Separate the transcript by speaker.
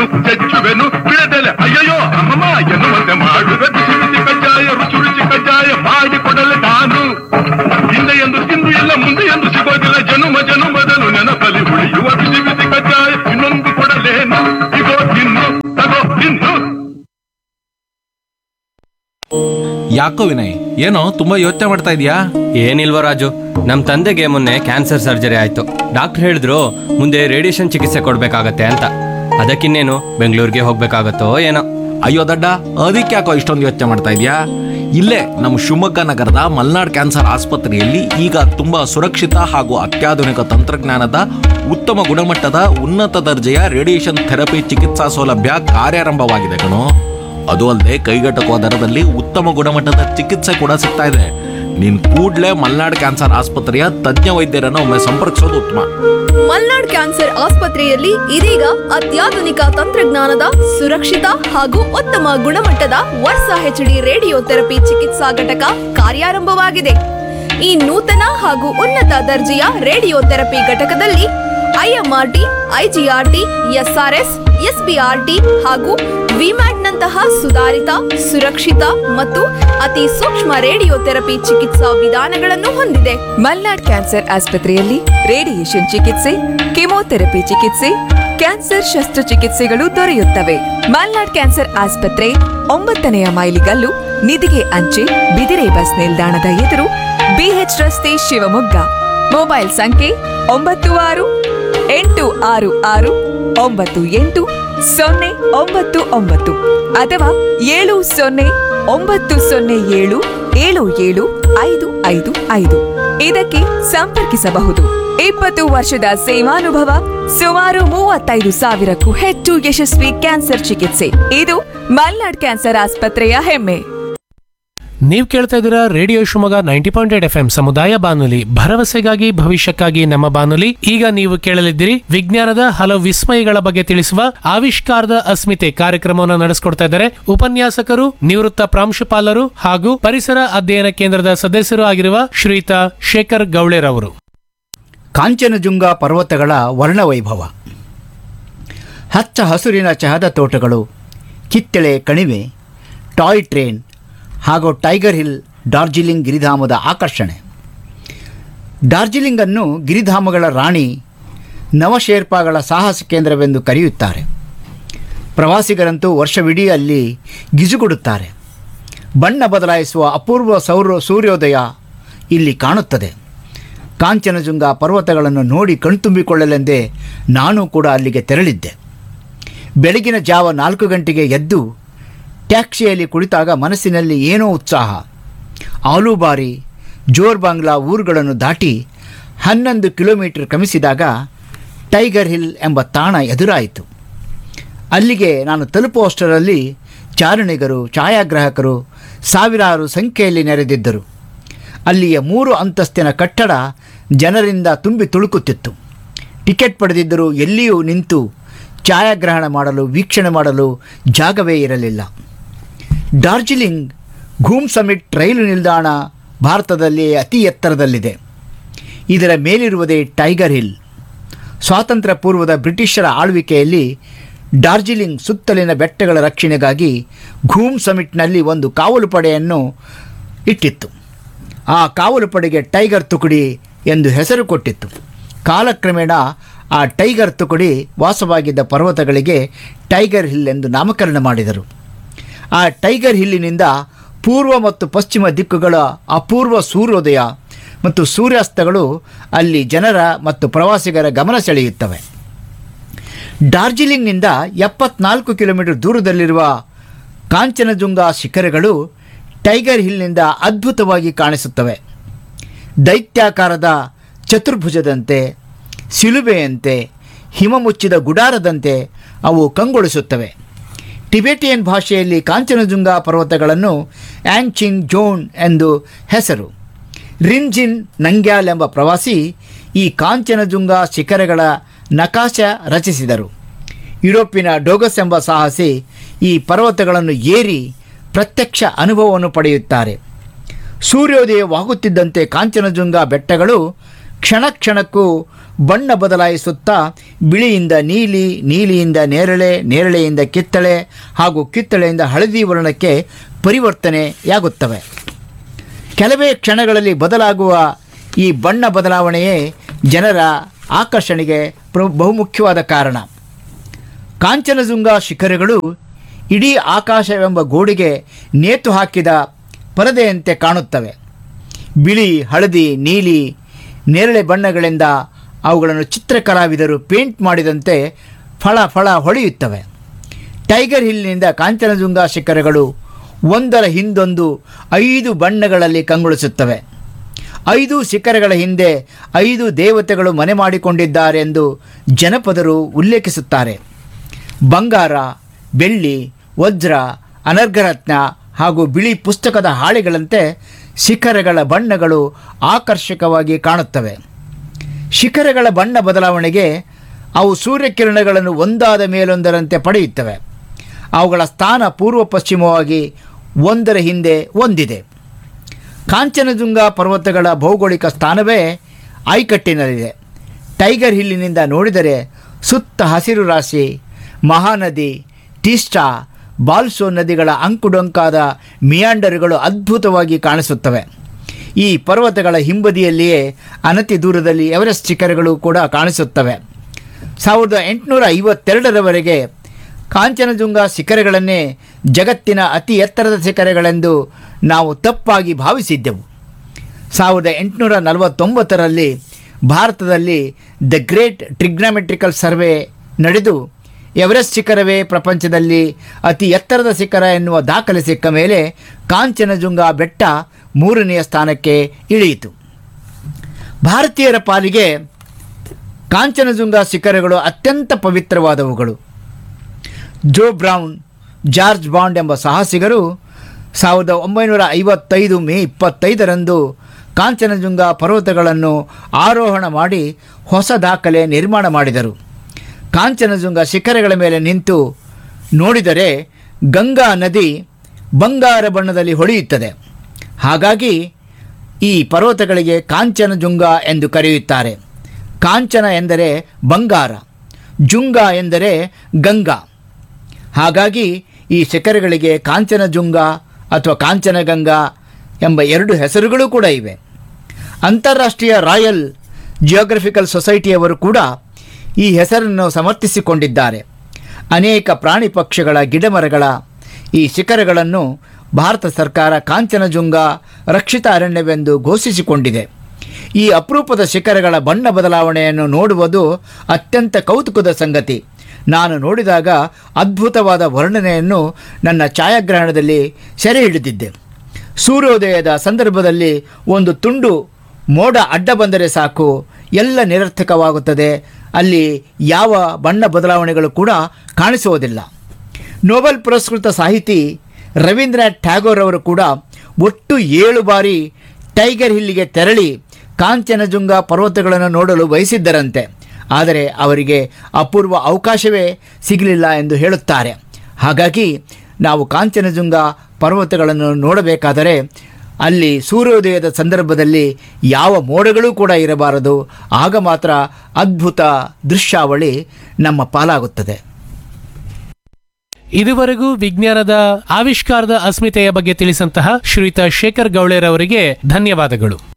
Speaker 1: ಜಜ್ಜುವೆನು ಬಿಡದಲೆ ಅಯ್ಯಯ್ಯೋ ಅಮ್ಮಮ್ಮ ಎನ್ನುವಂತೆ ಮಾಡುವೆ ಬಿಸಿ ಬಿಸಿ ಕಜ್ಜಾಯ ರುಚಿ ರುಚಿ ಕಜ್ಜಾಯ ಮಾಡಿಕೊಡಲೆ ನಾನು ಹಿಂದೆ ಎಂದು ತಿಂದು ಇಲ್ಲ ಮುಂದೆ ಎಂದು ಸಿಗೋದಿಲ್ಲ ಜನುಮ ಜನುಮದನು ನೆನಪಲ್ಲಿ ಉಳಿಯುವ ಬಿಸಿ ಬಿಸಿ ಕಜ್ಜಾಯ ಇನ್ನೊಂದು ಕೊಡಲೇನು ಇಗೋ ತಿನ್ನು ತಗೋ ತಿನ್ನು
Speaker 2: ಯಾಕೋ ವಿನಯ್ ಏನೋ ತುಂಬಾ ಯೋಚನೆ ಮಾಡ್ತಾ ಇದೀಯಾ
Speaker 3: ಏನಿಲ್ವ ರಾಜು ನಮ್ಮ ತಂದೆಗೆ ಮೊನ್ನೆ ಕ್ಯಾನ್ಸರ್ ಸರ್ಜರಿ ಆಯ್ತು ಡಾಕ್ಟರ್ ಹೇಳಿದ್ರು ಮುಂದೆ ರೇಡಿಯೇಷನ್ ಚಿಕಿತ್ಸೆ ಕೊಡ್ಬೇಕಾಗತ್ತೆ ಅಂತ ಅದಕ್ಕಿನ್ನೇನು ಬೆಂಗಳೂರಿಗೆ ಹೋಗ್ಬೇಕಾಗತ್ತೋ ಏನೋ
Speaker 2: ಅಯ್ಯೋ ದಡ್ಡ ಅದಕ್ಕೆ ಯಾಕೋ ಇಷ್ಟೊಂದು ಯೋಚನೆ ಮಾಡ್ತಾ ಇದೀಯಾ ಇಲ್ಲೇ ನಮ್ಮ ಶಿವಮೊಗ್ಗ ನಗರದ ಮಲ್ನಾಡ್ ಕ್ಯಾನ್ಸರ್ ಆಸ್ಪತ್ರೆಯಲ್ಲಿ ಈಗ ತುಂಬಾ ಸುರಕ್ಷಿತ ಹಾಗೂ ಅತ್ಯಾಧುನಿಕ ತಂತ್ರಜ್ಞಾನದ ಉತ್ತಮ ಗುಣಮಟ್ಟದ ಉನ್ನತ ದರ್ಜೆಯ ರೇಡಿಯೇಷನ್ ಥೆರಪಿ ಚಿಕಿತ್ಸಾ ಸೌಲಭ್ಯ ಕಾರ್ಯಾರಂಭವಾಗಿದೆ ಕಣೋ ಅದು ಅಲ್ಲದೆ ಕೈಗೆಟಕುವ ದರದಲ್ಲಿ ಉತ್ತಮ ಗುಣಮಟ್ಟದ ಚಿಕಿತ್ಸೆ ಕೂಡ ಸಿಗ್ತಾ ಇದೆ ನೀನ್ ಕೂಡ್ಲೇ ಮಲ್ನಾಡ್ ಕ್ಯಾನ್ಸರ್ ಆಸ್ಪತ್ರೆಯ ತಜ್ಞ ವೈದ್ಯರನ್ನು ಒಮ್ಮೆ ಸಂಪರ್ಕಿಸೋದು ಉತ್ತಮ
Speaker 4: ಮಲ್ನಾಡ್ ಕ್ಯಾನ್ಸರ್ ಆಸ್ಪತ್ರೆಯಲ್ಲಿ ಇದೀಗ ಅತ್ಯಾಧುನಿಕ ತಂತ್ರಜ್ಞಾನದ ಸುರಕ್ಷಿತ ಹಾಗೂ ಉತ್ತಮ ಗುಣಮಟ್ಟದ ವರ್ಷ ಹೆಚ್ಡಿ ರೇಡಿಯೋ ಥೆರಪಿ ಚಿಕಿತ್ಸಾ ಘಟಕ ಕಾರ್ಯಾರಂಭವಾಗಿದೆ ಈ ನೂತನ ಹಾಗೂ ಉನ್ನತ ದರ್ಜೆಯ ರೇಡಿಯೋ ಥೆರಪಿ ಘಟಕದಲ್ಲಿ ಐಎಂಆರ್ಟಿ ಐಜಿಆರ್ಟಿ ಎಸ್ಆರ್ಎಸ್ ಎಸ್ಬಿಆರ್ಟಿ ಹಾಗೂ ವಿಮ್ಯಾಟ್ನಂತಹ ಸುಧಾರಿತ ಸುರಕ್ಷಿತ ಮತ್ತು ಅತಿ ಸೂಕ್ಷ್ಮ ರೇಡಿಯೋ ಥೆರಪಿ ಚಿಕಿತ್ಸಾ ವಿಧಾನಗಳನ್ನು ಹೊಂದಿದೆ
Speaker 5: ಮಲ್ನಾಡ್ ಕ್ಯಾನ್ಸರ್ ಆಸ್ಪತ್ರೆಯಲ್ಲಿ ರೇಡಿಯೇಷನ್ ಚಿಕಿತ್ಸೆ ಕೆಮೊಥೆರಪಿ ಚಿಕಿತ್ಸೆ ಕ್ಯಾನ್ಸರ್ ಶಸ್ತ್ರಚಿಕಿತ್ಸೆಗಳು ದೊರೆಯುತ್ತವೆ ಮಲ್ನಾಡ್ ಕ್ಯಾನ್ಸರ್ ಆಸ್ಪತ್ರೆ ಒಂಬತ್ತನೆಯ ಮೈಲಿಗಲ್ಲು ನಿಧಿಗೆ ಅಂಚೆ ಬಿದಿರೆ ಬಸ್ ನಿಲ್ದಾಣದ ಎದುರು ಬಿಎಚ್ ರಸ್ತೆ ಶಿವಮೊಗ್ಗ ಮೊಬೈಲ್ ಸಂಖ್ಯೆ ಒಂಬತ್ತು ಆರು ಎಂಟು ಆರು ಆರು ಒಂಬತ್ತು ಎಂಟು ಸೊನ್ನೆ ಒಂಬತ್ತು ಒಂಬತ್ತು ಅಥವಾ ಏಳು ಸೊನ್ನೆ ಒಂಬತ್ತು ಸೊನ್ನೆ ಏಳು ಏಳು ಏಳು ಐದು ಐದು ಐದು ಇದಕ್ಕೆ ಸಂಪರ್ಕಿಸಬಹುದು ಇಪ್ಪತ್ತು ವರ್ಷದ ಸೇವಾನುಭವ ಸುಮಾರು ಮೂವತ್ತೈದು ಸಾವಿರಕ್ಕೂ ಹೆಚ್ಚು ಯಶಸ್ವಿ ಕ್ಯಾನ್ಸರ್ ಚಿಕಿತ್ಸೆ ಇದು ಮಲ್ನಾಡ್ ಕ್ಯಾನ್ಸರ್ ಆಸ್ಪತ್ರೆಯ ಹೆಮ್ಮೆ
Speaker 6: ನೀವು ಕೇಳ್ತಾ ಇದ್ದೀರಾ radio Shivamogga ninety point eight F M ಸಮುದಾಯ ಬಾನುಲಿ ಭರವಸೆಗಾಗಿ ಭವಿಷ್ಯಕ್ಕಾಗಿ ನಮ್ಮ ಬಾನುಲಿ ಈಗ ನೀವು ಕೇಳಲಿದ್ದೀರಿ ವಿಜ್ಞಾನದ ಹಲವು ವಿಸ್ಮಯಗಳ ಬಗ್ಗೆ ತಿಳಿಸುವ ಆವಿಷ್ಕಾರದ ಅಸ್ಮಿತೆ ಕಾರ್ಯಕ್ರಮವನ್ನು ನಡೆಸಿಕೊಡ್ತಾ ಇದ್ದಾರೆ ಉಪನ್ಯಾಸಕರು ನಿವೃತ್ತ ಪ್ರಾಂಶುಪಾಲರು ಹಾಗೂ ಪರಿಸರ ಅಧ್ಯಯನ ಕೇಂದ್ರದ ಸದಸ್ಯರು ಆಗಿರುವ ಶ್ರೀಯುತ ಶೇಖರ್ ಗೌಳೆರವರು
Speaker 7: ಕಾಂಚನಜುಂಗ ಪರ್ವತಗಳ ವರ್ಣವೈಭವ ಹಚ್ಚ ಹಸುರಿನ ಚಹದ ತೋಟಗಳು ಕಿತ್ತಳೆ ಕಣಿವೆ ಟಾಯ್ ಟ್ರೇನ್ ಹಾಗೂ ಟೈಗರ್ ಹಿಲ್ ಡಾರ್ಜಿಲಿಂಗ್ ಗಿರಿಧಾಮದ ಆಕರ್ಷಣೆ ಡಾರ್ಜಿಲಿಂಗನ್ನು ಗಿರಿಧಾಮಗಳ ರಾಣಿ ನವಶೇರ್ಪಾಗಳ ಸಾಹಸ ಕೇಂದ್ರವೆಂದು ಕರೆಯುತ್ತಾರೆ ಪ್ರವಾಸಿಗರಂತೂ ವರ್ಷವಿಡೀ ಅಲ್ಲಿ ಗಿಜುಗುಡುತ್ತಾರೆ ಬಣ್ಣ ಬದಲಾಯಿಸುವ ಅಪೂರ್ವ ಸೌರ ಸೂರ್ಯೋದಯ ಇಲ್ಲಿ ಕಾಣುತ್ತದೆ ಕಾಂಚನಜುಂಗ ಪರ್ವತಗಳನ್ನು ನೋಡಿ ಕಣ್ತುಂಬಿಕೊಳ್ಳಲೆಂದೇ ನಾನು ಕೂಡ ಅಲ್ಲಿಗೆ ತೆರಳಿದ್ದೆ ಬೆಳಗಿನ ಜಾವ ನಾಲ್ಕು ಗಂಟೆಗೆ ಎದ್ದು ಟ್ಯಾಕ್ಸಿಯಲ್ಲಿ ಕುಳಿತಾಗ ಮನಸ್ಸಿನಲ್ಲಿ ಏನೋ ಉತ್ಸಾಹ ಆಲೂಬಾರಿ ಜೋರ್ ಬಾಂಗ್ಲಾ ಊರುಗಳನ್ನು ದಾಟಿ ಹನ್ನೊಂದು ಕಿಲೋಮೀಟರ್ ಕ್ರಮಿಸಿದಾಗ ಟೈಗರ್ ಹಿಲ್ ಎಂಬ ತಾಣ ಎದುರಾಯಿತು ಅಲ್ಲಿಗೆ ನಾನು ತಲುಪುವಷ್ಟರಲ್ಲಿ ಚಾರಣಿಗರು ಛಾಯಾಗ್ರಾಹಕರು ಸಾವಿರಾರು ಸಂಖ್ಯೆಯಲ್ಲಿ ನೆರೆದಿದ್ದರು ಅಲ್ಲಿಯ ಮೂರು ಅಂತಸ್ತಿನ ಕಟ್ಟಡ ಜನರಿಂದ ತುಂಬಿ ತುಳುಕುತ್ತಿತ್ತು ಟಿಕೆಟ್ ಪಡೆದಿದ್ದರೂ ಎಲ್ಲಿಯೂ ನಿಂತು ಛಾಯಾಗ್ರಹಣ ಮಾಡಲು ವೀಕ್ಷಣೆ ಮಾಡಲು ಜಾಗವೇ ಇರಲಿಲ್ಲ ಡಾರ್ಜಿಲಿಂಗ್ ಘೂಮ್ ಸಮಿಟ್ ರೈಲು ನಿಲ್ದಾಣ ಭಾರತದಲ್ಲಿ ಅತಿ ಎತ್ತರದಲ್ಲಿದೆ ಇದರ ಮೇಲಿರುವುದೇ ಟೈಗರ್ ಹಿಲ್ ಸ್ವಾತಂತ್ರ್ಯ ಪೂರ್ವದ ಬ್ರಿಟಿಷರ ಆಳ್ವಿಕೆಯಲ್ಲಿ ಡಾರ್ಜಿಲಿಂಗ್ ಸುತ್ತಲಿನ ಬೆಟ್ಟಗಳ ರಕ್ಷಣೆಗಾಗಿ ಘೂಮ್ ಸಮಿಟ್ನಲ್ಲಿ ಒಂದು ಕಾವಲು ಪಡೆಯನ್ನು ಇಟ್ಟಿತ್ತು ಆ ಕಾವಲು ಪಡೆಗೆ ಟೈಗರ್ ತುಕಡಿ ಎಂದು ಹೆಸರು ಕೊಟ್ಟಿತ್ತು ಕಾಲಕ್ರಮೇಣ ಆ ಟೈಗರ್ ತುಕಡಿ ವಾಸವಾಗಿದ್ದ ಪರ್ವತಗಳಿಗೆ ಟೈಗರ್ ಹಿಲ್ ಎಂದು ನಾಮಕರಣ ಮಾಡಿದರು ಆ ಟೈಗರ್ ಹಿಲ್ಲಿನಿಂದ ಪೂರ್ವ ಮತ್ತು ಪಶ್ಚಿಮ ದಿಕ್ಕುಗಳ ಅಪೂರ್ವ ಸೂರ್ಯೋದಯ ಮತ್ತು ಸೂರ್ಯಾಸ್ತಗಳು ಅಲ್ಲಿ ಜನರ ಮತ್ತು ಪ್ರವಾಸಿಗರ ಗಮನ ಸೆಳೆಯುತ್ತವೆ ಡಾರ್ಜಿಲಿಂಗ್ನಿಂದ ಎಪ್ಪತ್ನಾಲ್ಕು ಕಿಲೋಮೀಟರ್ ದೂರದಲ್ಲಿರುವ ಕಾಂಚನಜುಂಗ ಶಿಖರಗಳು ಟೈಗರ್ ಹಿಲ್ನಿಂದ ಅದ್ಭುತವಾಗಿ ಕಾಣಿಸುತ್ತವೆ ದೈತ್ಯಾಕಾರದ ಚತುರ್ಭುಜದಂತೆ ಸಿಲುಬೆಯಂತೆ ಹಿಮ ಮುಚ್ಚಿದ ಗುಡಾರದಂತೆ ಅವು ಕಂಗೊಳಿಸುತ್ತವೆ ಟಿಬೆಟಿಯನ್ ಭಾಷೆಯಲ್ಲಿ ಕಾಂಚನಜುಂಗ ಪರ್ವತಗಳನ್ನು ಆ್ಯಂಚಿನ್ ಜೋನ್ ಎಂದು ಹೆಸರು ರಿನ್ಜಿನ್ ನಂಗ್ಯಾಲ್ ಎಂಬ ಪ್ರವಾಸಿ ಈ ಕಾಂಚನಜುಂಗ ಶಿಖರಗಳ ನಕಾಶ ರಚಿಸಿದರು ಯುರೋಪಿನ ಡೋಗಸ್ ಎಂಬ ಸಾಹಸಿ ಈ ಪರ್ವತಗಳನ್ನು ಏರಿ ಪ್ರತ್ಯಕ್ಷ ಅನುಭವವನ್ನು ಪಡೆಯುತ್ತಾರೆ ಸೂರ್ಯೋದಯವಾಗುತ್ತಿದ್ದಂತೆ ಕಾಂಚನಜುಂಗ ಬೆಟ್ಟಗಳು ಕ್ಷಣ ಕ್ಷಣಕ್ಕೂ ಬಣ್ಣ ಬದಲಾಯಿಸುತ್ತಾ ಬಿಳಿಯಿಂದ ನೀಲಿ ನೀಲಿಯಿಂದ ನೇರಳೆ ನೇರಳೆಯಿಂದ ಕಿತ್ತಳೆ ಹಾಗೂ ಕಿತ್ತಳೆಯಿಂದ ಹಳದಿ ವರ್ಣಕ್ಕೆ ಪರಿವರ್ತನೆಯಾಗುತ್ತವೆ ಕೆಲವೇ ಕ್ಷಣಗಳಲ್ಲಿ ಬದಲಾಗುವ ಈ ಬಣ್ಣ ಬದಲಾವಣೆಯೇ ಜನರ ಆಕರ್ಷಣೆಗೆ ಪ್ರ ಬಹುಮುಖ್ಯವಾದ ಕಾರಣ ಕಾಂಚನಜುಂಗ ಶಿಖರಗಳು ಇಡೀ ಆಕಾಶವೆಂಬ ಗೋಡೆಗೆ ನೇತು ಹಾಕಿದ ಪರದೆಯಂತೆ ಕಾಣುತ್ತವೆ ಬಿಳಿ ಹಳದಿ ನೀಲಿ ನೇರಳೆ ಬಣ್ಣಗಳಿಂದ ಅವುಗಳನ್ನು ಚಿತ್ರಕಲಾವಿದರು ಪೇಂಟ್ ಮಾಡಿದಂತೆ ಫಳ ಫಳ ಹೊಳೆಯುತ್ತವೆ ಟೈಗರ್ ಹಿಲ್ನಿಂದ ಕಾಂಚನಜುಂಗ ಶಿಖರಗಳು ಒಂದರ ಹಿಂದೊಂದು ಐದು ಬಣ್ಣಗಳಲ್ಲಿ ಕಂಗೊಳಿಸುತ್ತವೆ ಐದು ಶಿಖರಗಳ ಹಿಂದೆ ಐದು ದೇವತೆಗಳು ಮನೆ ಮಾಡಿಕೊಂಡಿದ್ದಾರೆ ಎಂದು ಜನಪದರು ಉಲ್ಲೇಖಿಸುತ್ತಾರೆ ಬಂಗಾರ ಬೆಳ್ಳಿ ವಜ್ರ ಅನರ್ಘರತ್ನ ಹಾಗೂ ಬಿಳಿ ಪುಸ್ತಕದ ಹಾಳೆಗಳಂತೆ ಶಿಖರಗಳ ಬಣ್ಣಗಳು ಆಕರ್ಷಕವಾಗಿ ಕಾಣುತ್ತವೆ ಶಿಖರಗಳ ಬಣ್ಣ ಬದಲಾವಣೆಗೆ ಅವು ಸೂರ್ಯಕಿರಣಗಳನ್ನು ಒಂದಾದ ಮೇಲೊಂದರಂತೆ ಪಡೆಯುತ್ತವೆ ಅವುಗಳ ಸ್ಥಾನ ಪೂರ್ವ ಪಶ್ಚಿಮವಾಗಿ ಒಂದರ ಹಿಂದೆ ಒಂದಿದೆ ಕಾಂಚನಜುಂಗ ಪರ್ವತಗಳ ಭೌಗೋಳಿಕ ಸ್ಥಾನವೇ ಆಯ್ಕಟ್ಟಿನಲ್ಲಿದೆ ಟೈಗರ್ ಹಿಲ್ಲಿನಿಂದ ನೋಡಿದರೆ ಸುತ್ತ ಹಸಿರು ರಾಶಿ ಮಹಾನದಿ ತೀಸ್ಟಾ ಬಾಲ್ಸೋ ನದಿಗಳ ಅಂಕುಡೊಂಕಾದ ಮಿಯಾಂಡರ್ಗಳು ಅದ್ಭುತವಾಗಿ ಕಾಣಿಸುತ್ತವೆ ಈ ಪರ್ವತಗಳ ಹಿಂಬದಿಯಲ್ಲಿಯೇ ಅನತಿ ದೂರದಲ್ಲಿ ಎವರೆಸ್ಟ್ ಶಿಖರಗಳು ಕೂಡ ಕಾಣಿಸುತ್ತವೆ ಸಾವಿರದ ಎಂಟುನೂರ ಐವತ್ತೆರಡರವರೆಗೆ ಕಾಂಚನಜುಂಗ ಶಿಖರಗಳನ್ನೇ ಜಗತ್ತಿನ ಅತಿ ಎತ್ತರದ ಶಿಖರಗಳೆಂದು ನಾವು ತಪ್ಪಾಗಿ ಭಾವಿಸಿದ್ದೆವು ಸಾವಿರದ ಎಂಟುನೂರ ನಲವತ್ತೊಂಬತ್ತರಲ್ಲಿ ಭಾರತದಲ್ಲಿ ದ ಗ್ರೇಟ್ ಟ್ರಿಗ್ನಾಮೆಟ್ರಿಕಲ್ ಸರ್ವೆ ನಡೆದು ಎವರೆಸ್ಟ್ ಶಿಖರವೇ ಪ್ರಪಂಚದಲ್ಲಿ ಅತಿ ಎತ್ತರದ ಶಿಖರ ಎನ್ನುವ ದಾಖಲೆ ಸಿಕ್ಕ ಮೇಲೆ ಕಾಂಚನಜುಂಗ ಬೆಟ್ಟ ಮೂರನೆಯ ಸ್ಥಾನಕ್ಕೆ ಇಳಿಯಿತು ಭಾರತೀಯರ ಪಾಲಿಗೆ ಕಾಂಚನಜುಂಗ ಶಿಖರಗಳು ಅತ್ಯಂತ ಪವಿತ್ರವಾದವುಗಳು ಜೋ ಬ್ರೌನ್ ಜಾರ್ಜ್ ಬಾಂಡ್ ಎಂಬ ಸಾಹಸಿಗರು ಸಾವಿರದ ಒಂಬೈನೂರ ಐವತ್ತೈದು ಮೇ ಇಪ್ಪತ್ತೈದರಂದು ಕಾಂಚನಜುಂಗ ಪರ್ವತಗಳನ್ನು ಆರೋಹಣ ಮಾಡಿ ಹೊಸ ದಾಖಲೆ ನಿರ್ಮಾಣ ಮಾಡಿದರು ಕಾಂಚನಜುಂಗ ಶಿಖರಗಳ ಮೇಲೆ ನಿಂತು ನೋಡಿದರೆ ಗಂಗಾ ನದಿ ಬಂಗಾರ ಬಣ್ಣದಲ್ಲಿ ಹೊಳೆಯುತ್ತದೆ ಹಾಗಾಗಿ ಈ ಪರ್ವತಗಳಿಗೆ ಕಾಂಚನಜುಂಗ ಎಂದು ಕರೆಯುತ್ತಾರೆ ಕಾಂಚನ ಎಂದರೆ ಬಂಗಾರ ಜುಂಗ ಎಂದರೆ ಗಂಗಾ ಹಾಗಾಗಿ ಈ ಶಿಖರಗಳಿಗೆ ಕಾಂಚನಜುಂಗ ಅಥವಾ ಕಾಂಚನಗಂಗಾ ಎಂಬ ಎರಡು ಹೆಸರುಗಳು ಕೂಡ ಇವೆ ಅಂತಾರಾಷ್ಟ್ರೀಯ ರಾಯಲ್ ಜಿಯೋಗ್ರಫಿಕಲ್ ಸೊಸೈಟಿಯವರು ಕೂಡ ಈ ಹೆಸರನ್ನು ಸಮರ್ಥಿಸಿಕೊಂಡಿದ್ದಾರೆ ಅನೇಕ ಪ್ರಾಣಿ ಪಕ್ಷಿಗಳ ಗಿಡಮರಗಳ ಈ ಶಿಖರಗಳನ್ನು ಭಾರತ ಸರ್ಕಾರ ಕಾಂಚನಜುಂಗ ರಕ್ಷಿತ ಅರಣ್ಯವೆಂದು ಘೋಷಿಸಿಕೊಂಡಿದೆ ಈ ಅಪರೂಪದ ಶಿಖರಗಳ ಬಣ್ಣ ಬದಲಾವಣೆಯನ್ನು ನೋಡುವುದು ಅತ್ಯಂತ ಕೌತುಕದ ಸಂಗತಿ ನಾನು ನೋಡಿದಾಗ ಅದ್ಭುತವಾದ ವರ್ಣನೆಯನ್ನು ನನ್ನ ಛಾಯಾಗ್ರಹಣದಲ್ಲಿ ಸೆರೆ ಹಿಡಿದಿದ್ದೆ ಸೂರ್ಯೋದಯದ ಸಂದರ್ಭದಲ್ಲಿ ಒಂದು ತುಂಡು ಮೋಡ ಅಡ್ಡ ಬಂದರೆ ಸಾಕು ಎಲ್ಲ ನಿರರ್ಥಕವಾಗುತ್ತದೆ ಅಲ್ಲಿ ಯಾವ ಬಣ್ಣ ಬದಲಾವಣೆಗಳು ಕೂಡ ಕಾಣಿಸುವುದಿಲ್ಲ ನೊಬೆಲ್ ಪುರಸ್ಕೃತ ಸಾಹಿತಿ ರವೀಂದ್ರನಾಥ್ ಟ್ಯಾಗೋರ್ ಅವರು ಕೂಡ ಒಟ್ಟು ಏಳು ಬಾರಿ ಟೈಗರ್ ಹಿಲ್ಲಿಗೆ ತೆರಳಿ ಕಾಂಚನಜುಂಗ ಪರ್ವತಗಳನ್ನು ನೋಡಲು ಬಯಸಿದ್ದರಂತೆ ಆದರೆ ಅವರಿಗೆ ಅಪೂರ್ವ ಅವಕಾಶವೇ ಸಿಗಲಿಲ್ಲ ಎಂದು ಹೇಳುತ್ತಾರೆ ಹಾಗಾಗಿ ನಾವು ಕಾಂಚನಜುಂಗ ಪರ್ವತಗಳನ್ನು ನೋಡಬೇಕಾದರೆ ಅಲ್ಲಿ ಸೂರ್ಯೋದಯದ ಸಂದರ್ಭದಲ್ಲಿ ಯಾವ ಮೋಡಗಳೂ ಕೂಡ ಇರಬಾರದು ಆಗ ಮಾತ್ರ ಅದ್ಭುತ ದೃಶ್ಯಾವಳಿ ನಮ್ಮ ಪಾಲಾಗುತ್ತದೆ
Speaker 6: ಇದುವರೆಗೂ ವಿಜ್ಞಾನದ ಆವಿಷ್ಕಾರದ ಅಸ್ಮಿತೆಯ ಬಗ್ಗೆ ತಿಳಿಸಂತಹ ಶ್ರೀಯುತ ಶೇಖರ್ ಗೌಳೆರವರಿಗೆ ಧನ್ಯವಾದಗಳು